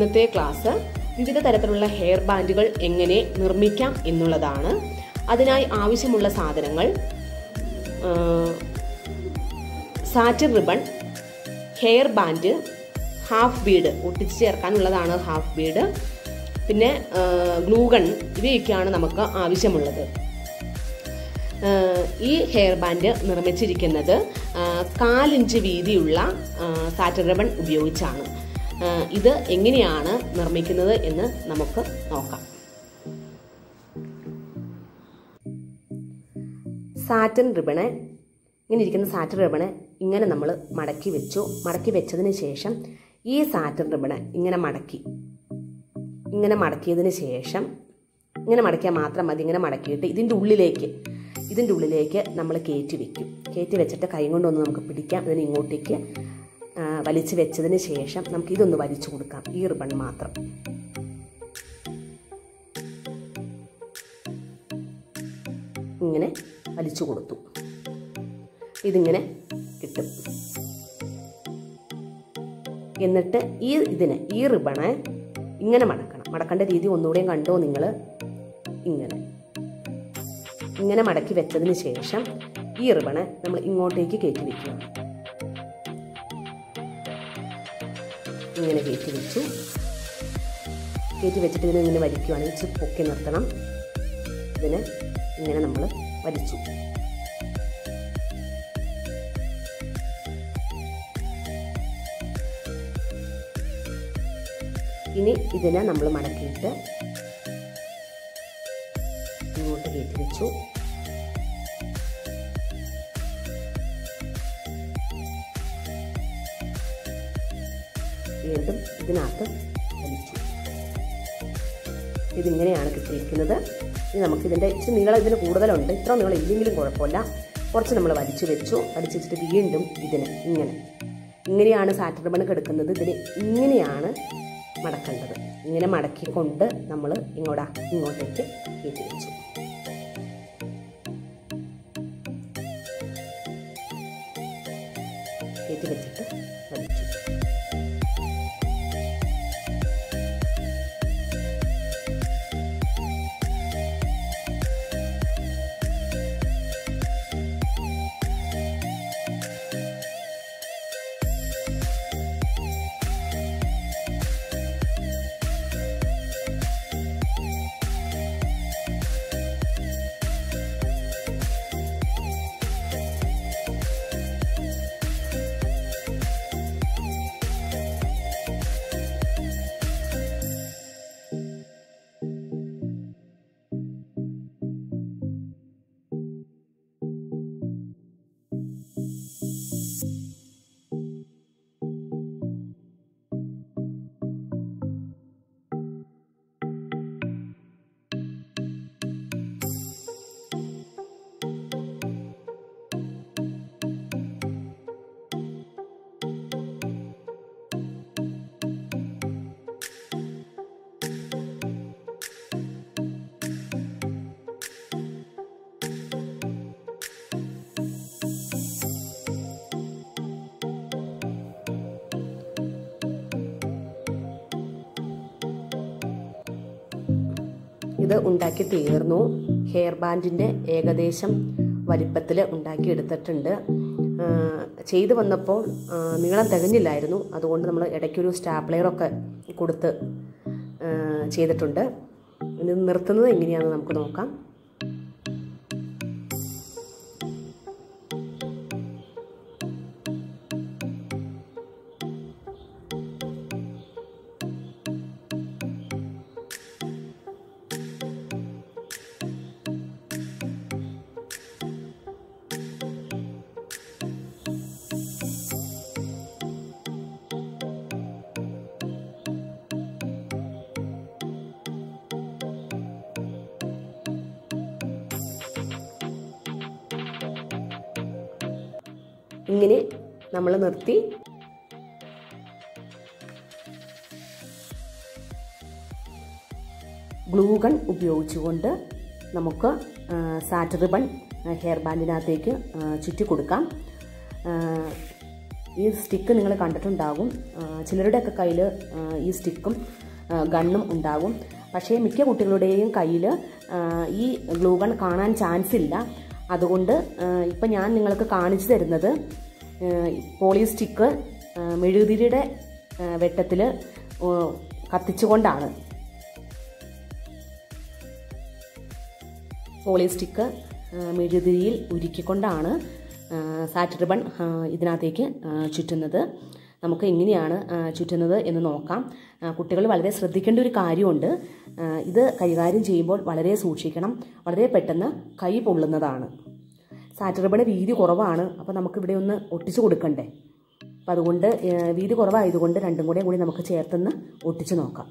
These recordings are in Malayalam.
ഇന്നത്തെ ക്ലാസ് വിവിധ തരത്തിലുള്ള ഹെയർ ബാൻഡുകൾ എങ്ങനെ നിർമ്മിക്കാം എന്നുള്ളതാണ് അതിനായി ആവശ്യമുള്ള സാധനങ്ങൾ satin ribbon hair band half bead ഒട്ടിച്ച് ചേർക്കാനുള്ളതാണ് ഹാഫ് ബീഡ് പിന്നെ ഗ്ലൂഗൺ ഇവയൊക്കെയാണ് നമുക്ക് ആവശ്യമുള്ളത് ഈ ഹെയർ ബാൻഡ് നിർമ്മിച്ചിരിക്കുന്നത് കാലിഞ്ച് വീതിയുള്ള സാറ്റിൻ റിബൺ ഉപയോഗിച്ചാണ് ഇത് എങ്ങനെയാണ് നിർമ്മിക്കുന്നത് എന്ന് നമുക്ക് നോക്കാം സാറ്റിൻ റിബണ് ഇങ്ങനെ ഇരിക്കുന്ന സാറ്റിൻ റിബണ് ഇങ്ങനെ നമ്മൾ മടക്കി വെച്ചു മടക്കി വെച്ചതിന് ശേഷം ഈ സാറ്റിൻ റിബണ് ഇങ്ങനെ മടക്കി ഇങ്ങനെ മടക്കിയതിന് ശേഷം ഇങ്ങനെ മടക്കിയാൽ മാത്രം മതി ഇങ്ങനെ മടക്കിയിട്ട് ഇതിൻ്റെ ഉള്ളിലേക്ക് ഇതിൻ്റെ ഉള്ളിലേക്ക് നമ്മൾ കയറ്റി വെക്കും കയറ്റി വെച്ചിട്ട് കൈ കൊണ്ടൊന്ന് നമുക്ക് പിടിക്കാം ഇതിന് ഇങ്ങോട്ടേക്ക് വലിച്ചു വെച്ചതിന് ശേഷം നമുക്ക് ഇതൊന്ന് വലിച്ചു കൊടുക്കാം ഈ റിബൺ മാത്രം ഇങ്ങനെ വലിച്ചു കൊടുത്തു ഇതിങ്ങനെ കിട്ടും എന്നിട്ട് ഈ ഇതിന് ഈ റിബണ് ഇങ്ങനെ മടക്കണം മടക്കേണ്ട രീതി ഒന്നുകൂടെയും കണ്ടോ നിങ്ങൾ ഇങ്ങനെ ഇങ്ങനെ മടക്കി വെച്ചതിന് ശേഷം ഈ റിബണ് നമ്മൾ ഇങ്ങോട്ടേക്ക് കയറ്റി വെക്കുക ഇങ്ങനെ കയറ്റി വെച്ചു കയറ്റി വെച്ചിട്ട് ഇതിനെ ഇങ്ങനെ വലിക്കുകയാണെങ്കിൽ ഇച്ചിരി പൊക്കി നിർത്തണം ഇതിനെ ഇങ്ങനെ നമ്മൾ വലിച്ചു ഇനി ഇതിനെ നമ്മൾ മടക്കിയിട്ട് ഇങ്ങോട്ട് കയറ്റി വെച്ചു വീണ്ടും ഇതിനകത്ത് വലിച്ചു ഇതിങ്ങനെയാണ് കിട്ടിയിരിക്കുന്നത് ഇനി നമുക്ക് ഇതിൻ്റെ ഇച്ചിരി നീളം ഇതിന് കൂടുതലുണ്ട് ഇത്ര നീളം ഇല്ലെങ്കിലും കുഴപ്പമില്ല കുറച്ച് നമ്മൾ വലിച്ചു വെച്ചു വലിച്ചു വെച്ചിട്ട് വീണ്ടും ഇതിന് ഇങ്ങനെ ഇങ്ങനെയാണ് സാറ്റർ ബൺ കിടക്കുന്നത് ഇതിന് ഇങ്ങനെയാണ് മടക്കേണ്ടത് ഇങ്ങനെ മടക്കിക്കൊണ്ട് നമ്മൾ ഇങ്ങോട്ടാ ഇങ്ങോട്ടേക്ക് കയറ്റി വെച്ചു കയറ്റി വെച്ചിട്ട് വലിച്ചു ഇത് ഉണ്ടാക്കി തീർന്നു ഹെയർ ബാൻഡിൻ്റെ ഏകദേശം വലിപ്പത്തിൽ ഉണ്ടാക്കി എടുത്തിട്ടുണ്ട് ചെയ്തു വന്നപ്പോൾ നീളം തികഞ്ഞില്ലായിരുന്നു അതുകൊണ്ട് നമ്മൾ ഇടയ്ക്കൊരു സ്റ്റാപ്ലെയറൊക്കെ കൊടുത്ത് ചെയ്തിട്ടുണ്ട് ഇത് നിർത്തുന്നത് എങ്ങനെയാണെന്ന് നമുക്ക് നോക്കാം ഇങ്ങനെ നമ്മൾ നിർത്തി ഗ്ലൂ ഗൺ ഉപയോഗിച്ചുകൊണ്ട് നമുക്ക് സാറ്റ് റിബൺ ഹെയർ ബാൻഡിനകത്തേക്ക് ചുറ്റി കൊടുക്കാം ഈ സ്റ്റിക്ക് നിങ്ങൾ കണ്ടിട്ടുണ്ടാകും ആ, ചിലരുടെയൊക്കെ കയ്യിൽ ഈ സ്റ്റിക്കും ആ, ഗണ്ണും ഉണ്ടാകും പക്ഷേ മിക്ക കുട്ടികളുടെയും കയ്യിൽ ഈ ഗ്ലൂ ഗൺ കാണാൻ ചാൻസ് ഇല്ല അതുകൊണ്ട് ഇപ്പം ഞാൻ നിങ്ങൾക്ക് കാണിച്ചു തരുന്നത് പോളി സ്റ്റിക്ക് മെഴുകുതിരിയുടെ വെട്ടത്തിൽ കത്തിച്ചുകൊണ്ടാണ് പോളി സ്റ്റിക്ക് മെഴുകുതിരിയിൽ ഉരുക്കിക്കൊണ്ടാണ് ആ, സാറ്റ് റിബൺ ആ, ഇതിനകത്തേക്ക് ആ, ചുറ്റുന്നത് നമുക്ക് എങ്ങനെയാണ് ആ, ചുറ്റുന്നത് എന്ന് നോക്കാം ആ, കുട്ടികൾ വളരെ ശ്രദ്ധിക്കേണ്ട ഒരു കാര്യമുണ്ട് ആ, ഇത് കൈകാര്യം ചെയ്യുമ്പോൾ വളരെ സൂക്ഷിക്കണം വളരെ പെട്ടെന്ന് കൈ പൊള്ളുന്നതാണ് സാറ്റ് റിബണ് വീതി കുറവാണ് അപ്പോൾ നമുക്കിവിടെ ഒന്ന് ഒട്ടിച്ചു കൊടുക്കണ്ടേ അപ്പം അതുകൊണ്ട് ആ, വീതി കുറവായതുകൊണ്ട് രണ്ടും കൂടെ കൂടി നമുക്ക് ചേർത്തൊന്ന് ഒട്ടിച്ചു നോക്കാം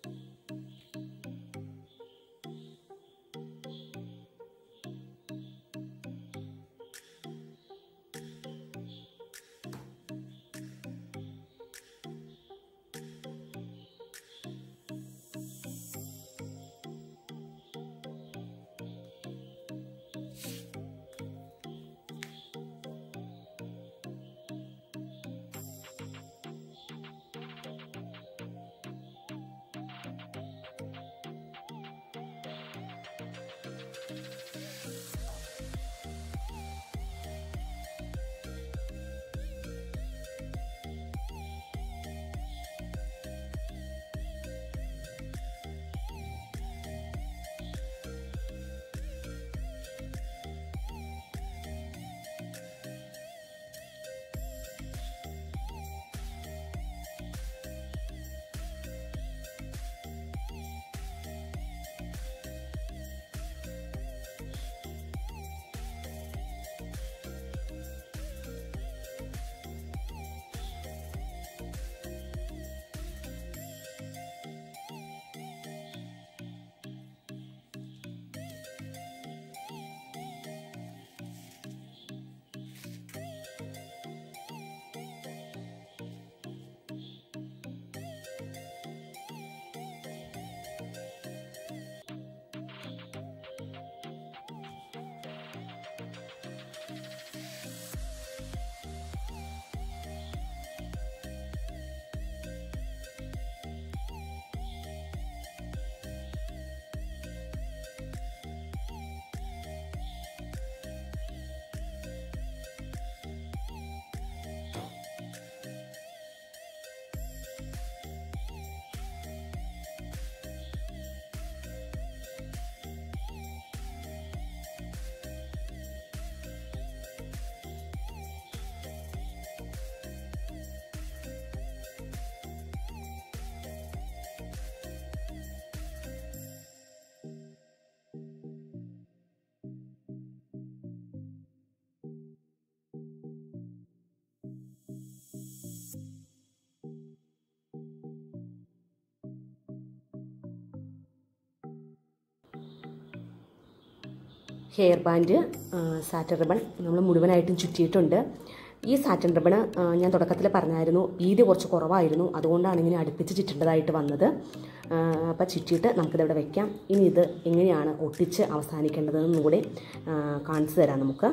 ഹെയർ ബാൻഡ് സാറ്റൻ റിബൺ നമ്മൾ മുഴുവനായിട്ടും ചുറ്റിയിട്ടുണ്ട് ഈ സാറ്റൻ റിബണ് ആ, ഞാൻ തുടക്കത്തിൽ പറഞ്ഞായിരുന്നു വീതി കുറച്ച് കുറവായിരുന്നു അതുകൊണ്ടാണ് ഇങ്ങനെ അടുപ്പിച്ച് ചുറ്റേണ്ടതായിട്ട് വന്നത് അപ്പോൾ ചുറ്റിയിട്ട് നമുക്കിതിവിടെ വെക്കാം ഇനി ഇത് എങ്ങനെയാണ് ഒട്ടിച്ച് അവസാനിക്കേണ്ടതെന്നും കൂടി ആ, കാണിച്ചു തരാം നമുക്ക്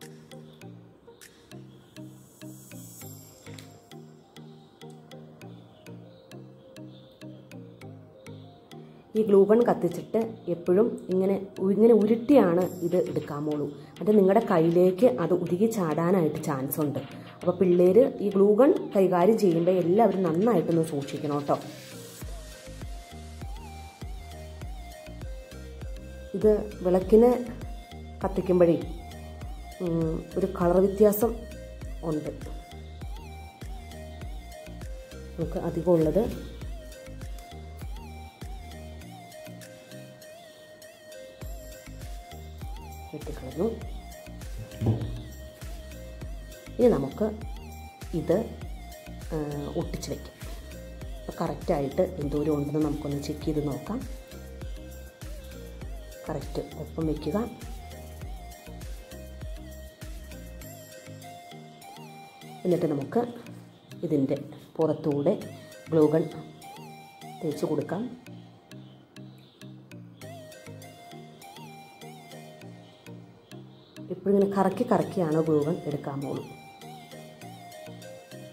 ഈ ഗ്ലൂഗൺ കത്തിച്ചിട്ട് എപ്പോഴും ഇങ്ങനെ ഉ- ഇങ്ങനെ ഉരുട്ടിയാണ് ഇത് എടുക്കാമോളൂ അത് നിങ്ങളുടെ കയ്യിലേക്ക് അത് ഉരുകി ചാടാനായിട്ട് ചാൻസ് ഉണ്ട് അപ്പോൾ പിള്ളേർ ഈ ഗ്ലൂഗൺ കൈകാര്യം ചെയ്യുമ്പോൾ എല്ലാവരും നന്നായിട്ടൊന്ന് സൂക്ഷിക്കണം കേട്ടോ ഇത് വിളക്കിനെ കത്തിക്കുമ്പോഴേ ഉം, ഒരു കളർ വ്യത്യാസം ഉണ്ട് നമുക്ക് അധികം ഉള്ളത് വെട്ടിക്കളഞ്ഞു ഇനി നമുക്ക് ഇത് ആ, ഒട്ടിച്ച് വയ്ക്കാം അപ്പോൾ കറക്റ്റായിട്ട് എന്തോരം ഉണ്ടെന്ന് നമുക്കൊന്ന് ചെക്ക് ചെയ്ത് നോക്കാം കറക്റ്റ് ഒപ്പം വയ്ക്കുക എന്നിട്ട് നമുക്ക് ഇതിൻ്റെ പുറത്തൂടെ ഗ്ലൂഗൺ തേച്ച് കൊടുക്കാം എപ്പോഴും ഇങ്ങനെ കറക്കി കറക്കിയാണ് ഗ്ലൂഗൺ എടുക്കാൻ പോകുള്ളൂ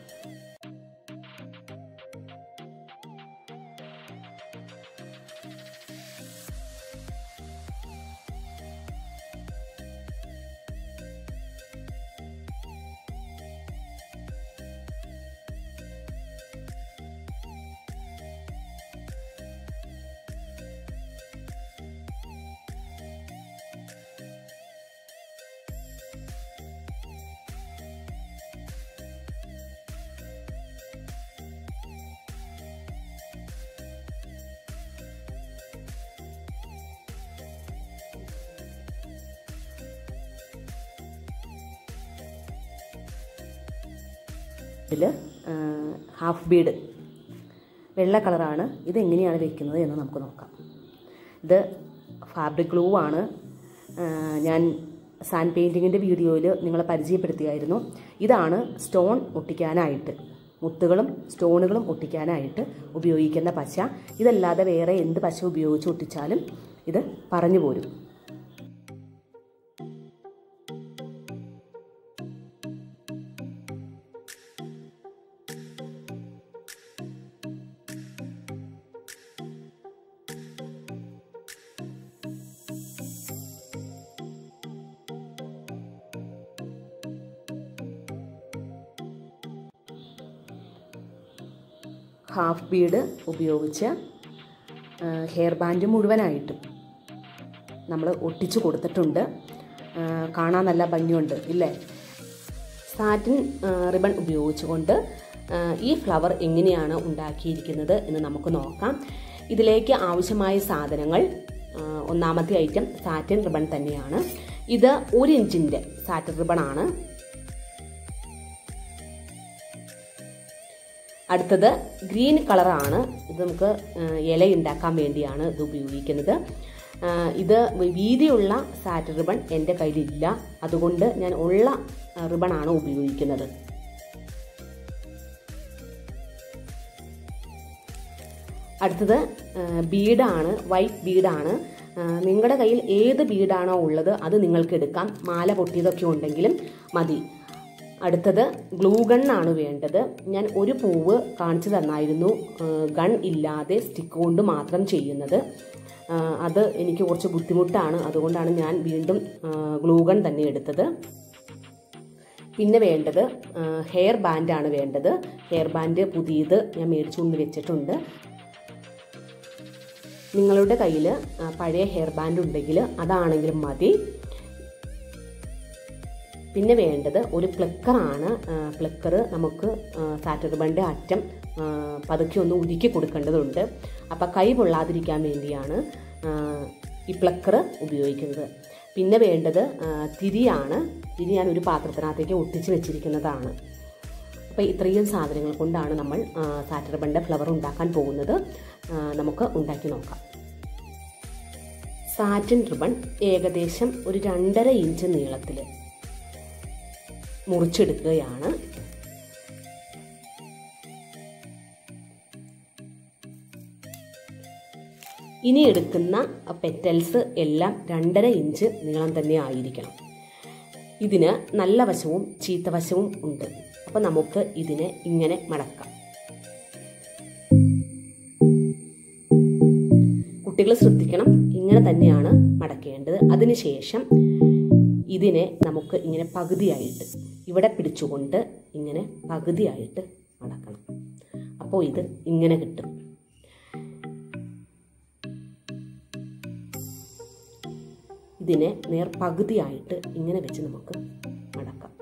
ഇതിൽ ഹാഫ് ബീഡ് വെള്ള കളറാണ് ഇതെങ്ങനെയാണ് വെക്കുന്നത് എന്ന് നമുക്ക് നോക്കാം ഇത് ഫാബ്രിക് ഗ്ലൂ ആണ് ആ, ഞാൻ സാൻഡ് പെയിൻറ്റിങ്ങിൻ്റെ വീഡിയോയിൽ നിങ്ങളെ പരിചയപ്പെടുത്തിയായിരുന്നു ഇതാണ് സ്റ്റോൺ ഒട്ടിക്കാനായിട്ട് മുത്തുകളും സ്റ്റോണുകളും ഒട്ടിക്കാനായിട്ട് ഉപയോഗിക്കുന്ന പശ ഇതല്ലാതെ വേറെ എന്ത് പശ ഉപയോഗിച്ച് ഒട്ടിച്ചാലും ഇത് പറഞ്ഞു പോരും ഹാഫ് ബീഡ് ഉപയോഗിച്ച് ആ, ഹെയർ ബാൻഡ് മുഴുവനായിട്ടും നമ്മൾ ഒട്ടിച്ചു കൊടുത്തിട്ടുണ്ട് ആ, കാണാൻ നല്ല ഭംഗിയുണ്ട് ഇല്ലേ സാറ്റിൻ ആ, റിബൺ ഉപയോഗിച്ചുകൊണ്ട് ആ, ഈ ഫ്ലവർ എങ്ങനെയാണ് ഉണ്ടാക്കിയിരിക്കുന്നത് എന്ന് നമുക്ക് നോക്കാം ഇതിലേക്ക് ആവശ്യമായ സാധനങ്ങൾ ആ, ഒന്നാമത്തെ ഐറ്റം സാറ്റിൻ റിബൺ തന്നെയാണ് ഇത് ഒരു ഇഞ്ചിൻ്റെ സാറ്റിൻ റിബൺ ആണ് അടുത്തത് ഗ്രീൻ കളറാണ് ഇത് നമുക്ക് ആ, ഇല ഉണ്ടാക്കാൻ വേണ്ടിയാണ് ഇത് ഉപയോഗിക്കുന്നത് ആ, ഇത് വീതിയുള്ള സാറ്റ് റിബൺ എൻ്റെ കയ്യിലില്ല അതുകൊണ്ട് ഞാൻ ഉള്ള റിബൺ ആണ് ഉപയോഗിക്കുന്നത് അടുത്തത് ആ, ബീഡാണ് വൈറ്റ് ബീഡാണ് ആ, നിങ്ങളുടെ കയ്യിൽ ഏത് ബീഡാണോ ഉള്ളത് അത് നിങ്ങൾക്ക് എടുക്കാം മാല പൊട്ടിയതൊക്കെ ഉണ്ടെങ്കിലും മതി അടുത്തത് ഗ്ലൂ ഗണ്ണാണ് വേണ്ടത് ഞാൻ ഒരു പൂവ് കാണിച്ചു തന്നായിരുന്നു ആ, ഗൺ ഇല്ലാതെ സ്റ്റിക്ക് കൊണ്ട് മാത്രം ചെയ്യുന്നത് ആ, അത് എനിക്ക് കുറച്ച് ബുദ്ധിമുട്ടാണ് അതുകൊണ്ടാണ് ഞാൻ വീണ്ടും ഗ്ലൂ ഗൺ തന്നെ എടുത്തത് പിന്നെ വേണ്ടത് ആ, ഹെയർ ബാൻഡാണ് വേണ്ടത് ഹെയർ ബാൻഡ് പുതിയത് ഞാൻ മേടിച്ചുകൊണ്ട് വെച്ചിട്ടുണ്ട് നിങ്ങളുടെ കയ്യിൽ പഴയ ഹെയർ ബാൻഡ് ഉണ്ടെങ്കിൽ അതാണെങ്കിലും മതി പിന്നെ വേണ്ടത് ഒരു പ്ലക്കറാണ് പ്ലക്കർ നമുക്ക് സാറ്റർബണിൻ്റെ അറ്റം ആ, പതുക്കെ ഒന്ന് ഉരുക്കി കൊടുക്കേണ്ടതുണ്ട് അപ്പം കൈ പൊള്ളാതിരിക്കാൻ വേണ്ടിയാണ് ആ, ഈ പ്ലക്കർ ഉപയോഗിക്കുന്നത് പിന്നെ വേണ്ടത് ആ, തിരിയാണ് തിരി ഞാൻ ഒരു പാത്രത്തിനകത്തേക്ക് ഒട്ടിച്ച് വെച്ചിരിക്കുന്നതാണ് അപ്പോൾ ഇത്രയും സാധനങ്ങൾ കൊണ്ടാണ് നമ്മൾ സാറ്റർബണിൻ്റെ ഫ്ലവർ ഉണ്ടാക്കാൻ പോകുന്നത് ആ, നമുക്ക് ഉണ്ടാക്കി നോക്കാം സാറ്റിൻ റിബൺ ഏകദേശം ഒരു രണ്ടര ഇഞ്ച് നീളത്തിൽ മുറിച്ചെടുക്കുകയാണ് ഇനി എടുക്കുന്ന പെറ്റൽസ് എല്ലാം രണ്ടര ഇഞ്ച് നീളം തന്നെ ആയിരിക്കണം ഇതിന് നല്ല വശവും ചീത്ത വശവും ഉണ്ട് അപ്പോൾ നമുക്ക് ഇതിനെ ഇങ്ങനെ മടക്കാം കുട്ടികൾ ശ്രദ്ധിക്കണം ഇങ്ങനെ തന്നെയാണ് മടക്കേണ്ടത് അതിനുശേഷം ഇതിനെ നമുക്ക് ഇങ്ങനെ പകുതിയായിട്ട് ഇവിടെ പിടിച്ചുകൊണ്ട് ഇങ്ങനെ പകുതിയായിട്ട് മടക്കണം അപ്പോൾ ഇത് ഇങ്ങനെ കിട്ടും ഇതിനെ നേർ പകുതിയായിട്ട് ഇങ്ങനെ വെച്ച് നമുക്ക് മടക്കാം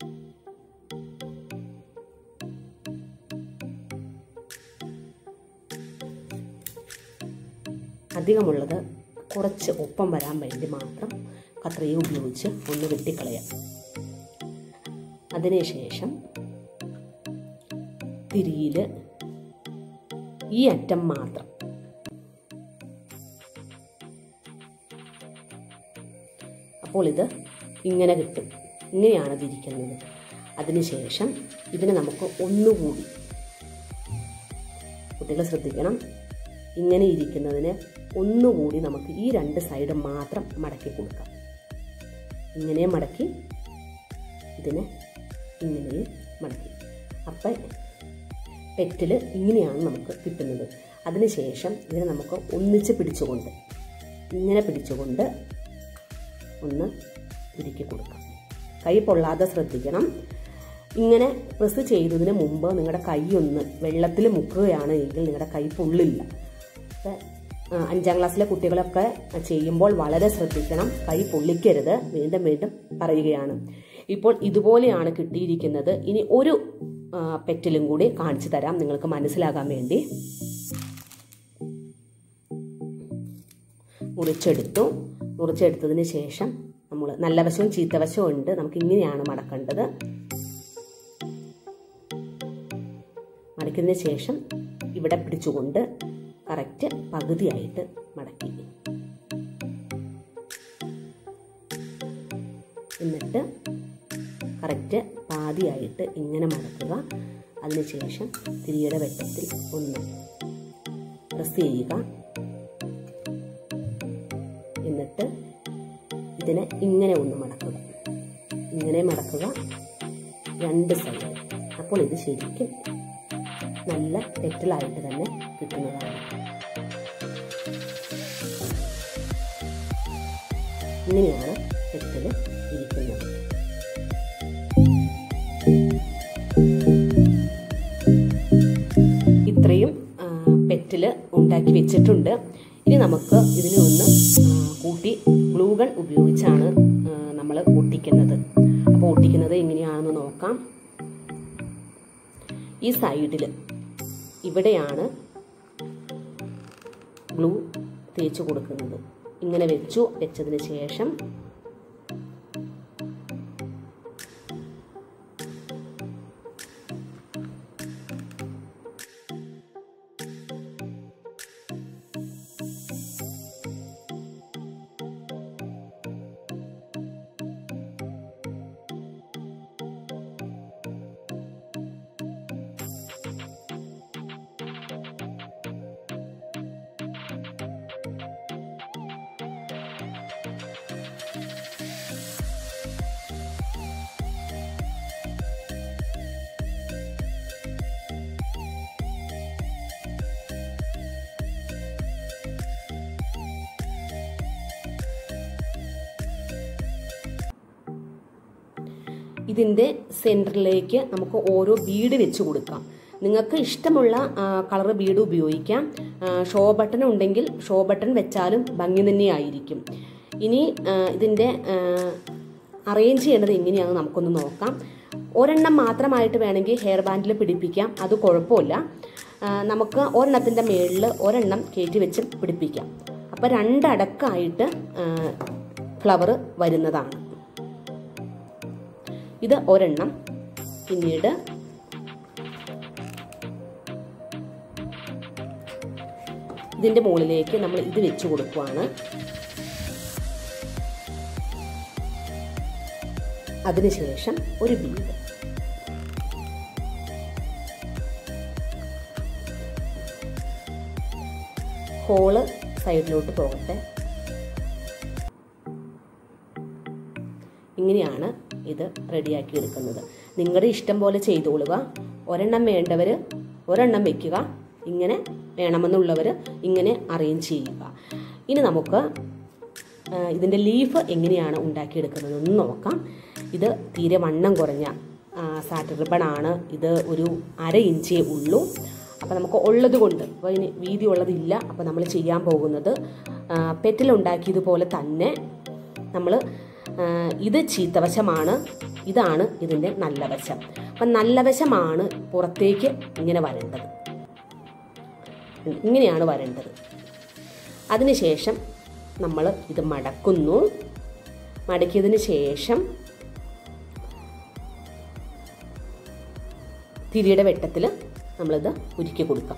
അധികമുള്ളത് കുറച്ച് ഒപ്പം വരാൻ വേണ്ടി മാത്രം കത്രിക ഉപയോഗിച്ച് ഒന്ന് വെട്ടിക്കളയാം അതിനുശേഷം തിരിയിൽ ഈ അറ്റം മാത്രം അപ്പോൾ ഇത് ഇങ്ങനെ കിട്ടും ഇങ്ങനെയാണ് ഇതിരിക്കുന്നത് അതിനുശേഷം ഇതിനെ നമുക്ക് ഒന്നുകൂടി കുട്ടികൾ ശ്രദ്ധിക്കണം ഇങ്ങനെ ഇരിക്കുന്നതിന് ഒന്നുകൂടി നമുക്ക് ഈ രണ്ട് സൈഡ് മാത്രം മടക്കി കൊടുക്കാം ഇങ്ങനെ മടക്കി ഇതിനെ ഇങ്ങനെയും മടക്കി അപ്പം പെറ്റിൽ ഇങ്ങനെയാണ് നമുക്ക് കിട്ടുന്നത് അതിനുശേഷം ഇതിനെ നമുക്ക് ഒന്നിച്ച് പിടിച്ചുകൊണ്ട് ഇങ്ങനെ പിടിച്ചുകൊണ്ട് ഒന്ന് ഉരുക്കി കൊടുക്കാം കൈ പൊള്ളാതെ ശ്രദ്ധിക്കണം ഇങ്ങനെ പ്രസ് ചെയ്തതിന് മുമ്പ് നിങ്ങളുടെ കൈ ഒന്ന് വെള്ളത്തിൽ മുക്കുകയാണ് എങ്കിൽ നിങ്ങളുടെ കൈ പൊള്ളില്ല അപ്പം, ആ, അഞ്ചാം ക്ലാസ്സിലെ കുട്ടികളൊക്കെ ചെയ്യുമ്പോൾ വളരെ ശ്രദ്ധിക്കണം കൈ പൊള്ളിക്കരുത് വീണ്ടും വീണ്ടും പറയുകയാണ് ഇപ്പോൾ ഇതുപോലെയാണ് കിട്ടിയിരിക്കുന്നത് ഇനി ഒരു ആ, പെറ്റലും കൂടി കാണിച്ചു തരാം നിങ്ങൾക്ക് മനസ്സിലാകാൻ വേണ്ടി മുറിച്ചെടുത്തു മുറിച്ചെടുത്തതിന് ശേഷം നമ്മൾ നല്ല വശവും ചീത്ത വശവും ഉണ്ട് നമുക്ക് ഇങ്ങനെയാണ് മടക്കേണ്ടത് മടക്കിയതിന് ശേഷം ഇവിടെ പിടിച്ചുകൊണ്ട് കറക്റ്റ് പകുതിയായിട്ട് മടക്കി എന്നിട്ട് കറക്റ്റ് പാതിയായിട്ട് ഇങ്ങനെ മടക്കുക അതിനുശേഷം തിരിയുടെ വെട്ടത്തിൽ ഒന്ന് പ്രസ് ചെയ്യുക എന്നിട്ട് ഇതിനെ ഇങ്ങനെ ഒന്ന് മടക്കുക ഇങ്ങനെ മടക്കുക രണ്ട് സൈഡ് അപ്പോൾ ഇത് ശരിക്കും നല്ല പെറ്റലായിട്ട് തന്നെ കിട്ടുന്നതാണ് ഇങ്ങനെയാണ് പെറ്റല് ഇരിക്കുന്നത് ഇത്രയും പെറ്റില് ഉണ്ടാക്കി വെച്ചിട്ടുണ്ട് ഇനി നമുക്ക് ഇതിനെ ഒന്ന് കൂട്ടി ഗ്ലൂഗൺ ഉപയോഗിച്ചാണ് നമ്മൾ ഒട്ടിക്കുന്നത് അപ്പോൾ ഒട്ടിക്കുന്നത് എങ്ങനെയാണെന്ന് നോക്കാം ഈ സൈഡിൽ ഇവിടെയാണ് ഗ്ലൂ തേച്ച് കൊടുക്കുന്നത് ഇങ്ങനെ വെച്ചു വെച്ചതിന് ശേഷം ഇതിൻ്റെ സെൻറ്ററിലേക്ക് നമുക്ക് ഓരോ ബീഡ് വെച്ച് കൊടുക്കാം നിങ്ങൾക്ക് ഇഷ്ടമുള്ള കളർ ബീഡ് ഉപയോഗിക്കാം ഷോ ബട്ടൺ ഉണ്ടെങ്കിൽ ഷോ ബട്ടൺ വെച്ചാലും ഭംഗി തന്നെയായിരിക്കും ഇനി ഇതിൻ്റെ അറേഞ്ച് ചെയ്യേണ്ടത് എങ്ങനെയാണെന്ന് നമുക്കൊന്ന് നോക്കാം ഒരെണ്ണം മാത്രമായിട്ട് വേണമെങ്കിൽ ഹെയർ ബാൻഡിൽ പിടിപ്പിക്കാം അത് കുഴപ്പമില്ല നമുക്ക് ഒരെണ്ണത്തിൻ്റെ മേളിൽ ഒരെണ്ണം കയറ്റി വെച്ച് പിടിപ്പിക്കാം അപ്പോൾ രണ്ടടക്കായിട്ട് ഫ്ലവർ വരുന്നതാണ് ഇത് ഒരെണ്ണം പിന്നീട് ഇതിൻ്റെ മുകളിലേക്ക് നമ്മൾ ഇത് വെച്ച് കൊടുക്കുവാണ് അതിനുശേഷം ഒരു ബീഡ് ഹോള് സൈഡിലോട്ട് പോകട്ടെ ഇങ്ങനെയാണ് ഇത് റെഡിയാക്കി എടുക്കുന്നത് നിങ്ങളുടെ ഇഷ്ടം പോലെ ചെയ്തോളുക ഒരെണ്ണം വേണ്ടവർ ഒരെണ്ണം വെക്കുക ഇങ്ങനെ വേണമെന്നുള്ളവർ ഇങ്ങനെ അറേഞ്ച് ചെയ്യുക ഇനി നമുക്ക് ഇതിൻ്റെ ലീഫ് എങ്ങനെയാണ് ഉണ്ടാക്കിയെടുക്കുന്നതെന്ന് നോക്കാം ഇത് തീരെ വണ്ണം കുറഞ്ഞ സാറ്റ് റിബണാണ് ഇത് ഒരു അര ഇഞ്ചേ ഉള്ളൂ അപ്പോൾ നമുക്ക് ഉള്ളത് കൊണ്ട് അപ്പോൾ ഇനി വീതി ഉള്ളതില്ല അപ്പോൾ നമ്മൾ ചെയ്യാൻ പോകുന്നത് പെറ്റിലുണ്ടാക്കിയതുപോലെ തന്നെ നമ്മൾ ഇത് ചീത്തവശമാണ് ഇതാണ് ഇതിൻ്റെ നല്ല വശം അപ്പം നല്ല വശമാണ് പുറത്തേക്ക് ഇങ്ങനെ വരേണ്ടത് ഇങ്ങനെയാണ് വരേണ്ടത് അതിനുശേഷം നമ്മൾ ഇത് മടക്കുന്നു മടക്കിയതിന് ശേഷം തിരിയുടെ വെട്ടത്തിൽ നമ്മളിത് ഉരുക്കി കൊടുക്കാം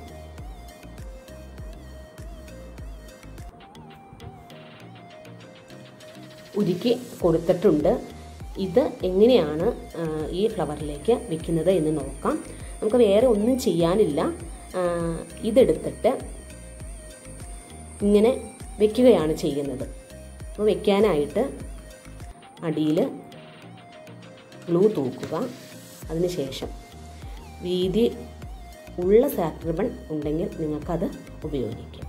ഉരുക്കി കൊടുത്തിട്ടുണ്ട് ഇത് എങ്ങനെയാണ് ഈ ഫ്ലവറിലേക്ക് വെക്കുന്നത് എന്ന് നോക്കാം നമുക്ക് വേറെ ഒന്നും ചെയ്യാനില്ല ഇതെടുത്തിട്ട് ഇങ്ങനെ വെക്കുകയാണ് ചെയ്യുന്നത് അപ്പോൾ വെക്കാനായിട്ട് അടിയിൽ ഗ്ലൂ തൂക്കുക അതിനുശേഷം വീതി ഉള്ള സാറ്റ് റിബൺ ഉണ്ടെങ്കിൽ നിങ്ങൾക്കത് ഉപയോഗിക്കാം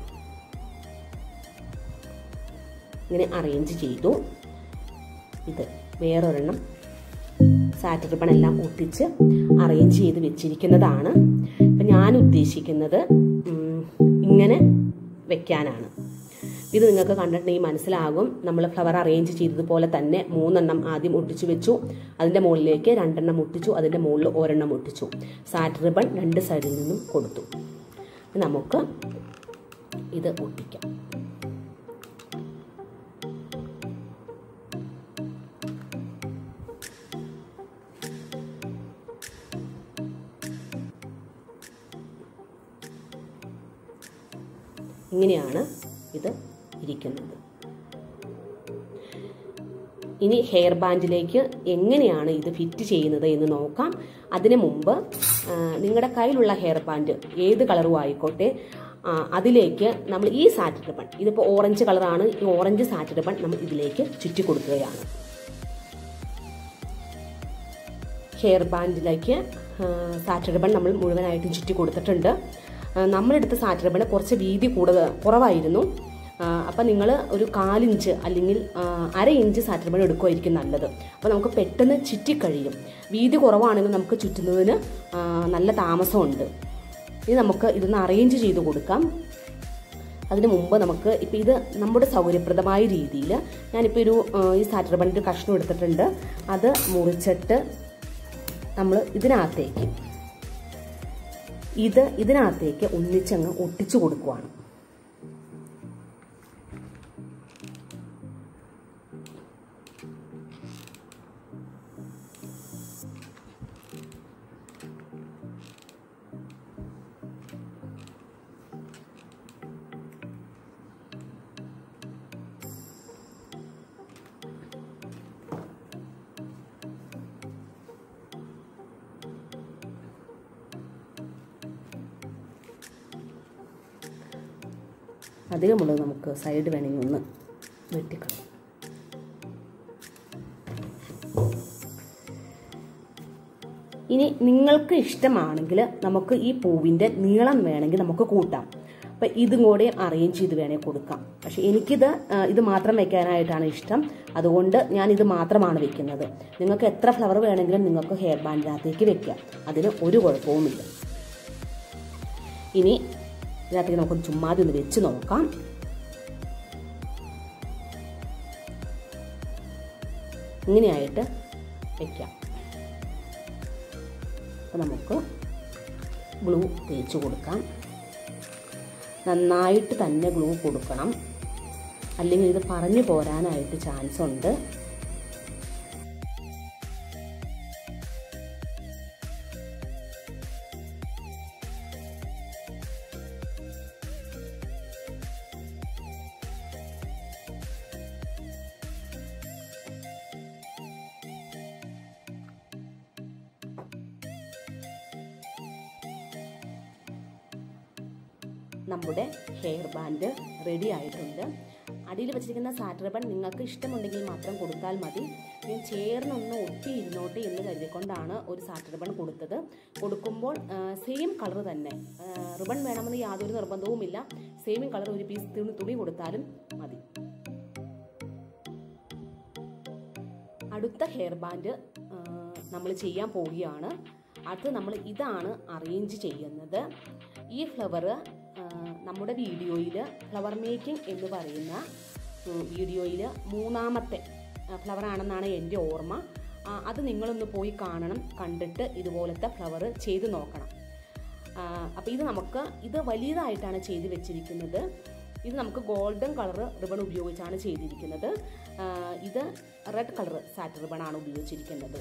ഇങ്ങനെ അറേഞ്ച് ചെയ്തു ഇത് വേറൊരെണ്ണം സാറ്റ് റിബൺ എല്ലാം ഒട്ടിച്ച് അറേഞ്ച് ചെയ്ത് വെച്ചിരിക്കുന്നതാണ് അപ്പം ഞാൻ ഉദ്ദേശിക്കുന്നത് ഇങ്ങനെ വെക്കാനാണ് ഇത് നിങ്ങൾക്ക് കണ്ടിട്ടുണ്ടെങ്കിൽ മനസ്സിലാകും നമ്മൾ ഫ്ലവർ അറേഞ്ച് ചെയ്തതുപോലെ തന്നെ മൂന്നെണ്ണം ആദ്യം ഒട്ടിച്ചു വെച്ചു അതിൻ്റെ മുകളിലേക്ക് രണ്ടെണ്ണം ഒട്ടിച്ചു അതിൻ്റെ മുകളിൽ ഒരെണ്ണം ഒട്ടിച്ചു സാറ്റ് റിബൺ രണ്ട് സൈഡിൽ നിന്നും കൊടുത്തു നമുക്ക് ഇത് ഒട്ടിക്കാം ഇങ്ങനെയാണ് ഇത് ഇരിക്കുന്നത് ഇനി ഹെയർ ബാൻഡിലേക്ക് എങ്ങനെയാണ് ഇത് ഫിറ്റ് ചെയ്യുന്നത് എന്ന് നോക്കാം അതിനു മുമ്പ് ആ, നിങ്ങളുടെ കയ്യിലുള്ള ഹെയർ ബാൻഡ് ഏത് കളറും ആയിക്കോട്ടെ ആ, അതിലേക്ക് നമ്മൾ ഈ സാറ്റ് റിബൺ ഇതിപ്പോൾ ഓറഞ്ച് കളറാണ് ഈ ഓറഞ്ച് സാറ്റ് റിബൺ നമ്മൾ ഇതിലേക്ക് ചുറ്റി കൊടുക്കുകയാണ് ഹെയർ ബാൻഡിലേക്ക് സാറ്റ് റിബൺ നമ്മൾ മുഴുവനായിട്ടും ചുറ്റി കൊടുത്തിട്ടുണ്ട് ആ, നമ്മളെടുത്ത സാറ്റ് റിബണ് കുറച്ച് വീതി കൂടുതൽ കുറവായിരുന്നു അപ്പം നിങ്ങൾ ഒരു കാലിഞ്ച് അല്ലെങ്കിൽ ആ, അര ഇഞ്ച് സാറ്റ് റിബൺ എടുക്കുമായിരിക്കും നല്ലത് അപ്പോൾ നമുക്ക് പെട്ടെന്ന് ചുറ്റിക്കഴിയും വീതി കുറവാണെങ്കിൽ നമുക്ക് ചുറ്റുന്നതിന് ആ, നല്ല താമസമുണ്ട് ഇനി നമുക്ക് ഇതൊന്ന് അറേഞ്ച് ചെയ്ത് കൊടുക്കാം അതിന് മുമ്പ് നമുക്ക് ഇപ്പം ഇത് നമ്മുടെ സൗകര്യപ്രദമായ രീതിയിൽ ഞാനിപ്പോൾ ഒരു ആ, ഈ സാറ്റ് റിബണിൻ്റെ ഒരു കഷ്ണം എടുത്തിട്ടുണ്ട് അത് മുറിച്ചിട്ട് നമ്മൾ ഇതിനകത്തേക്ക് ഇത് ഇതിനകത്തേക്ക് ഒന്നിച്ചങ്ങ് ഒട്ടിച്ചു കൊടുക്കുവാണ് അധികമുള്ളത് നമുക്ക് സൈഡ് വേണമെങ്കിൽ ഒന്ന് വെട്ടിക്കളയാം ഇനി നിങ്ങൾക്ക് ഇഷ്ടമാണെങ്കിൽ നമുക്ക് ഈ പൂവിൻ്റെ നീളം വേണമെങ്കിൽ നമുക്ക് കൂട്ടാം അപ്പം ഇതും കൂടെ അറേഞ്ച് ചെയ്ത് വേണേൽ കൊടുക്കാം പക്ഷെ എനിക്കിത് ആ, ഇത് മാത്രം വെക്കാനായിട്ടാണ് ഇഷ്ടം അതുകൊണ്ട് ഞാൻ ഇത് മാത്രമാണ് വെക്കുന്നത് നിങ്ങൾക്ക് എത്ര ഫ്ലവർ വേണമെങ്കിലും നിങ്ങൾക്ക് ഹെയർ ബാൻഡിനകത്തേക്ക് വെക്കാം അതിന് ഒരു കുഴപ്പവുമില്ല ഇനി ഇതിനകത്തേക്ക് നമുക്ക് ചുമ്മാതെ ഒന്ന് വെച്ച് നോക്കാം ഇങ്ങനെയായിട്ട് വെക്കാം അപ്പോൾ നമുക്ക് ഗ്ലൂ തേച്ച് കൊടുക്കാം നന്നായിട്ട് തന്നെ ഗ്ലൂ കൊടുക്കണം അല്ലെങ്കിൽ ഇത് പറഞ്ഞു പോരാനായിട്ട് ചാൻസ് ഉണ്ട് നമ്മുടെ ഹെയർ ബാൻഡ് റെഡി ആയിട്ടുണ്ട് അടിയിൽ വെച്ചിരിക്കുന്ന സാറ്റ് റിബൺ നിങ്ങൾക്ക് ഇഷ്ടമുണ്ടെങ്കിൽ മാത്രം കൊടുത്താൽ മതി ഞാൻ ചേർന്നൊന്ന് ഒട്ടി ഇരുന്നോട്ടെ എന്ന് കരുതിക്കൊണ്ടാണ് ഒരു സാറ്റ് റിബൺ കൊടുത്തത് കൊടുക്കുമ്പോൾ സെയിം കളർ തന്നെ റിബൺ വേണമെന്ന് യാതൊരു നിർബന്ധവുമില്ല സെയിം കളർ ഒരു പീസ് തുണി തുണി കൊടുത്താലും മതി അടുത്ത ഹെയർ ബാൻഡ് നമ്മൾ ചെയ്യാൻ പോവുകയാണ് അത് നമ്മൾ ഇതാണ് അറേഞ്ച് ചെയ്യുന്നത് ഈ ഫ്ലവർ നമ്മുടെ വീഡിയോയിൽ ഫ്ലവർ മേക്കിംഗ് എന്ന് പറയുന്ന വീഡിയോയിൽ മൂന്നാമത്തെ ഫ്ലവർ ആണെന്നാണ് എൻ്റെ ഓർമ്മ ആ, അത് നിങ്ങളൊന്ന് പോയി കാണണം കണ്ടിട്ട് ഇതുപോലത്തെ ഫ്ലവർ ചെയ്ത് നോക്കണം അപ്പോൾ ഇത് നമുക്ക് ഇത് വലിയതായിട്ടാണ് ചെയ്ത് വെച്ചിരിക്കുന്നത് ഇത് നമുക്ക് ഗോൾഡൻ കളർ റിബൺ ഉപയോഗിച്ചാണ് ചെയ്തിരിക്കുന്നത് ആ, ഇത് റെഡ് കളർ സാറ്റ് റിബൺ ആണ് ഉപയോഗിച്ചിരിക്കുന്നത്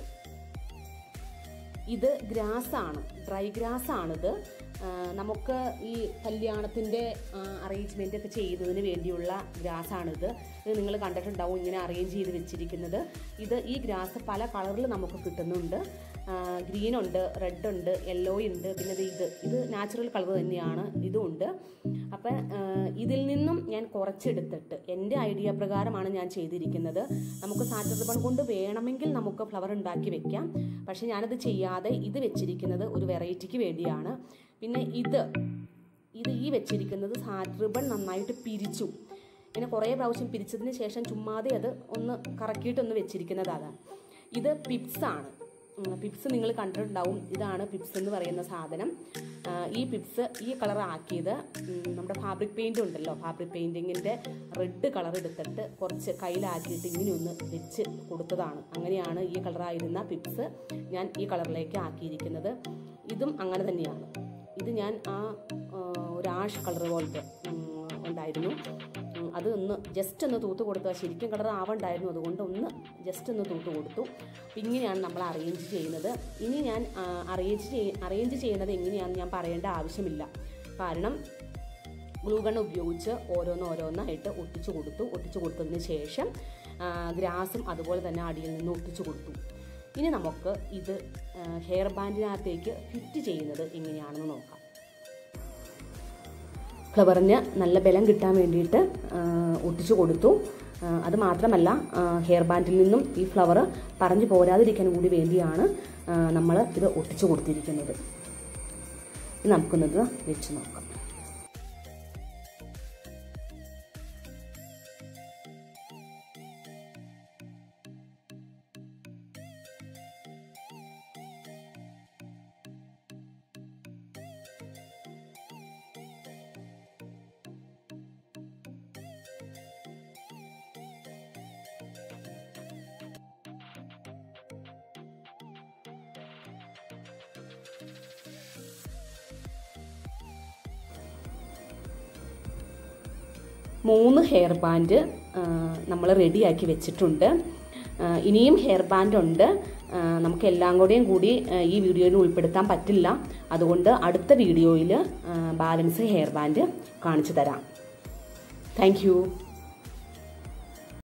ഇത് ഗ്രാസ് ആണ് ഡ്രൈ ഗ്രാസ് ആണിത് ആ, നമുക്ക് ഈ കല്യാണത്തിൻ്റെ അറേഞ്ച്മെൻ്റ് ഒക്കെ ചെയ്യുന്നതിന് വേണ്ടിയുള്ള ഗ്രാസ് ആണിത് ഇത് നിങ്ങൾ കണ്ടിട്ടുണ്ടാവും ഇങ്ങനെ അറേഞ്ച് ചെയ്ത് വെച്ചിരിക്കുന്നത് ഇത് ഈ ഗ്രാസ് പല കളറിൽ നമുക്ക് കിട്ടുന്നുണ്ട് ഗ്രീൻ ഉണ്ട് റെഡ് ഉണ്ട് യെല്ലോ ഉണ്ട് പിന്നെ ഇത് ഇത് ഇത് നാച്ചുറൽ കളർ തന്നെയാണ് ഇതും ഉണ്ട് അപ്പം ഇതിൽ നിന്നും ഞാൻ കുറച്ചെടുത്തിട്ട് എൻ്റെ ഐഡിയ പ്രകാരമാണ് ഞാൻ ചെയ്തിരിക്കുന്നത് നമുക്ക് സാറ്റ് റിബൺ കൊണ്ട് വേണമെങ്കിൽ നമുക്ക് ഫ്ലവർ ഉണ്ടാക്കി വെക്കാം പക്ഷെ ഞാനത് ചെയ്യാതെ ഇത് വെച്ചിരിക്കുന്നത് ഒരു വെറൈറ്റിക്ക് വേണ്ടിയാണ് പിന്നെ ഇത് ഇത് ഈ വെച്ചിരിക്കുന്നത് സാറ്റ് റിബൺ നന്നായിട്ട് പിരിച്ചു ഇങ്ങനെ കുറേ പ്രാവശ്യം പിരിച്ചതിന് ശേഷം ചുമ്മാതെ അത് ഒന്ന് കറക്കിയിട്ടൊന്ന് വെച്ചിരിക്കുന്നതാണ് ഇത് പിപ്സ് ആണ് ഉം, പിപ്സ് നിങ്ങൾ കണ്ടിട്ടുണ്ടാവും ഇതാണ് പിപ്സ് എന്ന് പറയുന്ന സാധനം ആ, ഈ പിപ്സ് ഈ കളർ ആക്കിയത് ഉം, നമ്മുടെ ഫാബ്രിക് പെയിൻ്റ് ഉണ്ടല്ലോ ഫാബ്രിക് പെയിൻറ്റിങ്ങിൻ്റെ റെഡ് കളർ എടുത്തിട്ട് കുറച്ച് കയ്യിലാക്കിയിട്ട് ഇങ്ങനെ ഒന്ന് വെച്ച് കൊടുത്തതാണ് അങ്ങനെയാണ് ഈ കളറായിരുന്ന പിപ്സ് ഞാൻ ഈ കളറിലേക്ക് ആക്കിയിരിക്കുന്നത് ഇതും അങ്ങനെ തന്നെയാണ് ഇത് ഞാൻ ആ ആ, ഒരു ആഷ് കളർ പോലത്തെ ഉം, ഉണ്ടായിരുന്നു ഉം, അത് ഒന്ന് ജസ്റ്റ് ഒന്ന് തൂത്ത് കൊടുത്തു ശരിക്കും കളർ ആവണ്ടായിരുന്നു അതുകൊണ്ട് ഒന്ന് ജസ്റ്റ് ഒന്ന് തൂത്ത് കൊടുത്തു അപ്പം ഇങ്ങനെയാണ് നമ്മൾ അറേഞ്ച് ചെയ്യുന്നത് ഇനി ഞാൻ അറേഞ്ച് ചെയ് അറേഞ്ച് ചെയ്യുന്നത് എങ്ങനെയാണെന്ന് ഞാൻ പറയേണ്ട ആവശ്യമില്ല കാരണം ഗ്ലൂ ഗൺ ഉപയോഗിച്ച് ഓരോന്ന് ഓരോന്നായിട്ട് ഒട്ടിച്ചു കൊടുത്തു ഒട്ടിച്ചു കൊടുത്തതിന് ശേഷം ആ, ഗ്രാസും അതുപോലെ തന്നെ അടിയിൽ നിന്ന് ഒട്ടിച്ചു കൊടുത്തു ഇനി നമുക്ക് ഇത് ആ, ഹെയർ ബാൻഡിനകത്തേക്ക് ഫിറ്റ് ചെയ്യുന്നത് എങ്ങനെയാണെന്ന് നോക്കാം ഫ്ലവറിന് നല്ല ബലം കിട്ടാൻ വേണ്ടിയിട്ട് ആ, ഒട്ടിച്ചു കൊടുത്തു ആ, അത് മാത്രമല്ല ആ, ഹെയർ ബാൻഡിൽ നിന്നും ഈ ഫ്ലവർ പറഞ്ഞു പോരാതിരിക്കാൻ കൂടി വേണ്ടിയാണ് നമ്മൾ ഇത് ഒട്ടിച്ചു കൊടുത്തിരിക്കുന്നത് ഇനി നമുക്കൊന്നത് വെച്ച് നോക്കാം മൂന്ന് ഹെയർ ബാൻഡ് നമ്മൾ റെഡിയാക്കി വെച്ചിട്ടുണ്ട് ആ, ഇനിയും ഹെയർ ബാൻഡ് ഉണ്ട് ആ, നമുക്ക് എല്ലാം കൂടെയും കൂടി ആ, ഈ വീഡിയോയിൽ ഉൾപ്പെടുത്താൻ പറ്റില്ല അതുകൊണ്ട് അടുത്ത വീഡിയോയിൽ ബാലൻസ് ഹെയർ ബാൻഡ് കാണിച്ചു തരാം താങ്ക്